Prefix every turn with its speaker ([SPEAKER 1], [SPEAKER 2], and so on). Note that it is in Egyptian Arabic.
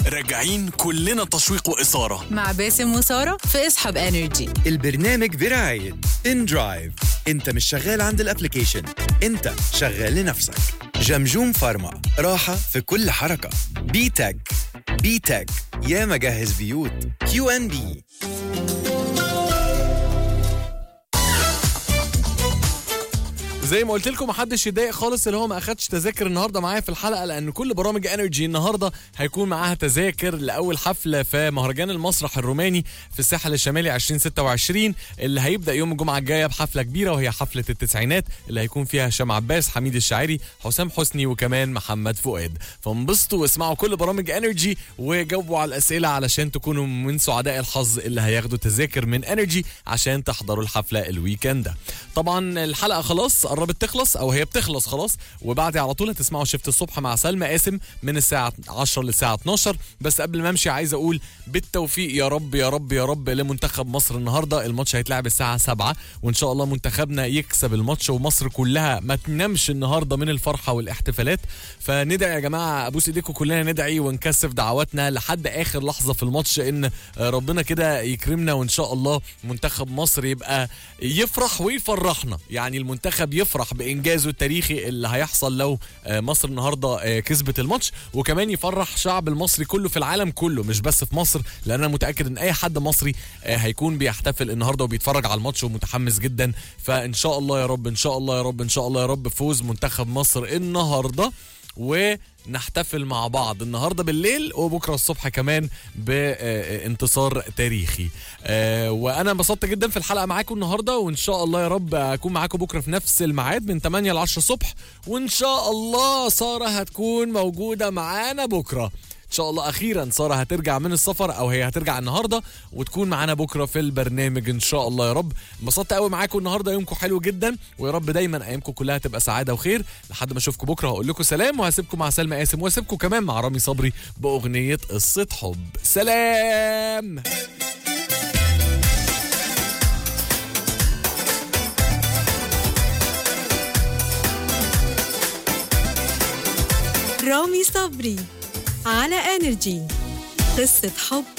[SPEAKER 1] راجعين كلنا تشويق وإثارة
[SPEAKER 2] مع باسم وسارة في اصحاب انرجي
[SPEAKER 3] البرنامج برعاية ان درايف انت مش شغال عند الابليكيشن انت شغال لنفسك جمجوم فارما راحة في كل حركة بي تك بي تك يا مجهز بيوت كيو ان بي
[SPEAKER 4] زي ما قلت لكم محدش يتضايق خالص اللي هو ما اخدش تذاكر النهارده معايا في الحلقه لان كل برامج انرجي النهارده هيكون معاها تذاكر لاول حفله في مهرجان المسرح الروماني في الساحل الشمالي 2026 اللي هيبدا يوم الجمعه الجايه بحفله كبيره وهي حفله التسعينات اللي هيكون فيها هشام عباس حميد الشاعري حسام حسني وكمان محمد فؤاد فانبسطوا واسمعوا كل برامج انرجي وجاوبوا على الاسئله علشان تكونوا من سعداء الحظ اللي هياخدوا تذاكر من انرجي عشان تحضروا الحفله الويكند ده طبعا الحلقه خلاص قربت تخلص او هي بتخلص خلاص وبعد على طول هتسمعوا شفت الصبح مع سلمى قاسم من الساعه 10 للساعه 12 بس قبل ما امشي عايز اقول بالتوفيق يا رب يا رب يا رب لمنتخب مصر النهارده الماتش هيتلعب الساعه 7 وان شاء الله منتخبنا يكسب الماتش ومصر كلها ما تنامش النهارده من الفرحه والاحتفالات فندعي يا جماعه ابوس ايديكم كلنا ندعي ونكثف دعواتنا لحد اخر لحظه في الماتش ان ربنا كده يكرمنا وان شاء الله منتخب مصر يبقى يفرح ويفرحنا يعني المنتخب يفرح بانجازه التاريخي اللي هيحصل لو آه، مصر النهارده آه، كسبت الماتش وكمان يفرح شعب المصري كله في العالم كله مش بس في مصر لان انا متاكد ان اي حد مصري آه، هيكون بيحتفل النهارده وبيتفرج على الماتش ومتحمس جدا فان شاء الله يا رب ان شاء الله يا رب ان شاء الله يا رب فوز منتخب مصر النهارده ونحتفل مع بعض النهارده بالليل وبكره الصبح كمان بانتصار تاريخي آه، وانا انبسطت جدا في الحلقه معاكم النهارده وان شاء الله يا رب اكون معاكم بكره في نفس الميعاد من 8 ل 10 الصبح وان شاء الله ساره هتكون موجوده معانا بكره ان شاء الله اخيرا ساره هترجع من السفر او هي هترجع النهارده وتكون معانا بكره في البرنامج ان شاء الله يا رب انبسطت قوي معاكم النهارده يومكم حلو جدا ويا رب دايما ايامكم كلها تبقى سعاده وخير لحد ما اشوفكم بكره هقول لكم سلام وهسيبكم مع سلمى قاسم وهسيبكم كمان مع رامي صبري باغنيه قصه حب سلام
[SPEAKER 5] رامي صبري على انرجي قصة حب